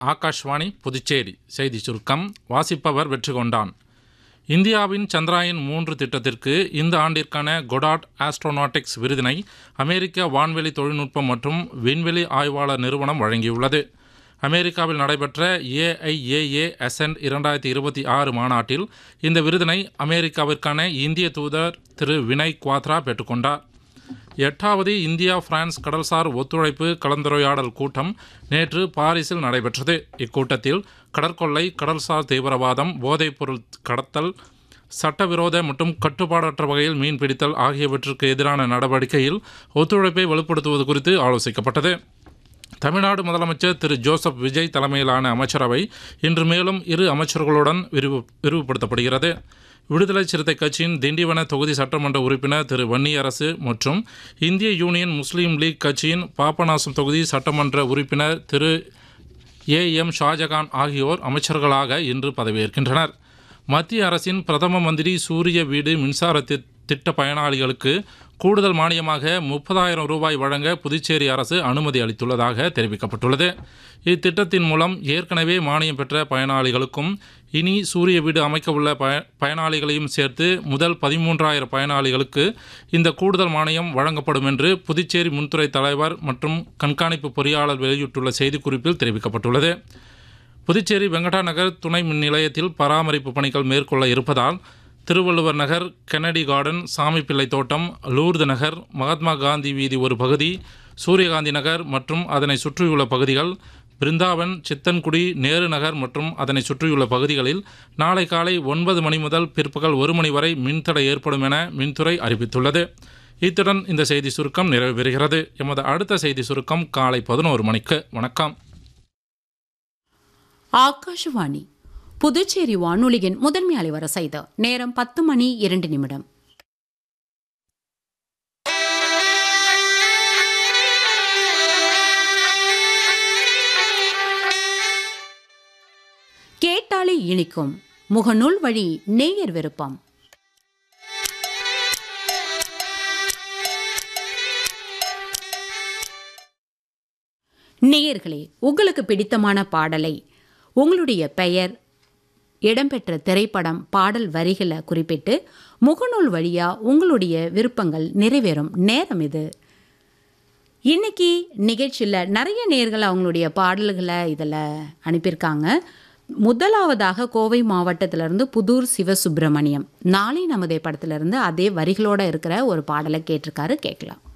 ஆகாஷ்வாணி புதுச்சேரி செய்தி சுருக்கம் வாசிப்பவர் வெற்றி கொண்டான் இந்தியாவின் சந்திராயன் மூன்று திட்டத்திற்கு இந்த ஆண்டிற்கான கொடாட் ஆஸ்ட்ரோநாட்டிக்ஸ் விருதினை அமெரிக்க வான்வெளி தொழில்நுட்பம் மற்றும் விண்வெளி ஆய்வாளர் நிறுவனம் வழங்கியுள்ளது அமெரிக்காவில் நடைபெற்ற ஏஐஏஏ அசென்ட் இரண்டாயிரத்தி இருபத்தி ஆறு மாநாட்டில் இந்த விருதினை அமெரிக்காவிற்கான இந்திய தூதர் திரு வினய் குவாத்ரா பெற்றுக்கொண்டார் எட்டாவது இந்தியா பிரான்ஸ் கடல்சார் ஒத்துழைப்பு கலந்துரையாடல் கூட்டம் நேற்று பாரிஸில் நடைபெற்றது இக்கூட்டத்தில் கடற்கொள்ளை கடல்சார் தீவிரவாதம் போதைப்பொருள் கடத்தல் சட்டவிரோத மற்றும் கட்டுப்பாடற்ற வகையில் மீன் பிடித்தல் ஆகியவற்றுக்கு எதிரான நடவடிக்கையில் ஒத்துழைப்பை வலுப்படுத்துவது குறித்து ஆலோசிக்கப்பட்டது தமிழ்நாடு முதலமைச்சர் திரு ஜோசப் விஜய் தலைமையிலான அமைச்சரவை இன்று மேலும் இரு அமைச்சர்களுடன் விரிவு விரிவுபடுத்தப்படுகிறது விடுதலை சிறுத்தை கட்சியின் திண்டிவன தொகுதி சட்டமன்ற உறுப்பினர் திரு வன்னியரசு மற்றும் இந்திய யூனியன் முஸ்லீம் லீக் கட்சியின் பாபநாசம் தொகுதி சட்டமன்ற உறுப்பினர் திரு ஏ எம் ஷாஜகான் ஆகியோர் அமைச்சர்களாக இன்று பதவியேற்கின்றனர் மத்திய அரசின் பிரதம மந்திரி சூரிய வீடு மின்சார தி- திட்ட பயனாளிகளுக்கு கூடுதல் மானியமாக முப்பதாயிரம் ரூபாய் வழங்க புதுச்சேரி அரசு அனுமதி அளித்துள்ளதாக தெரிவிக்கப்பட்டுள்ளது இத்திட்டத்தின் மூலம் ஏற்கனவே மானியம் பெற்ற பயனாளிகளுக்கும் இனி சூரிய வீடு அமைக்க உள்ள பய பயனாளிகளையும் சேர்த்து முதல் பதிமூன்றாயிரம் பயனாளிகளுக்கு இந்த கூடுதல் மானியம் வழங்கப்படும் என்று புதுச்சேரி முன்துறை தலைவர் மற்றும் கண்காணிப்பு பொறியாளர் வெளியிட்டுள்ள செய்திக்குறிப்பில் தெரிவிக்கப்பட்டுள்ளது புதுச்சேரி வெங்கடா நகர் துணை மின் நிலையத்தில் பராமரிப்பு பணிகள் மேற்கொள்ள இருப்பதால் திருவள்ளுவர் நகர் கென்னடி கார்டன் சாமிப்பிள்ளை தோட்டம் லூர்து நகர் மகாத்மா காந்தி வீதி ஒரு பகுதி சூரியகாந்தி நகர் மற்றும் அதனை சுற்றியுள்ள பகுதிகள் பிருந்தாவன் சித்தன்குடி நேரு நகர் மற்றும் அதனை சுற்றியுள்ள பகுதிகளில் நாளை காலை ஒன்பது மணி முதல் பிற்பகல் ஒரு மணி வரை மின்தடை ஏற்படும் என மின்துறை அறிவித்துள்ளது இத்துடன் இந்த செய்தி சுருக்கம் நிறைவு பெறுகிறது எமது அடுத்த செய்தி சுருக்கம் காலை பதினோரு மணிக்கு வணக்கம் ஆகாஷவாணி புதுச்சேரி வானொலியின் முதன்மை அலைவரிசை இது நேரம் பத்து மணி இரண்டு நிமிடம் கேட்டாலே இனிக்கும் முகநூல் வழி நேயர் விருப்பம் நேயர்களே உங்களுக்கு பிடித்தமான பாடலை உங்களுடைய பெயர் இடம்பெற்ற திரைப்படம் பாடல் வரிகளை குறிப்பிட்டு முகநூல் வழியா உங்களுடைய விருப்பங்கள் நிறைவேறும் நேரம் இது இன்னைக்கு நிகழ்ச்சியில் நிறைய நேர்கள் அவங்களுடைய பாடல்களை இதில் அனுப்பியிருக்காங்க முதலாவதாக கோவை மாவட்டத்திலிருந்து புதூர் சிவசுப்பிரமணியம் நாளை நமதே படத்திலிருந்து அதே வரிகளோட இருக்கிற ஒரு பாடலை கேட்டிருக்காரு கேட்கலாம்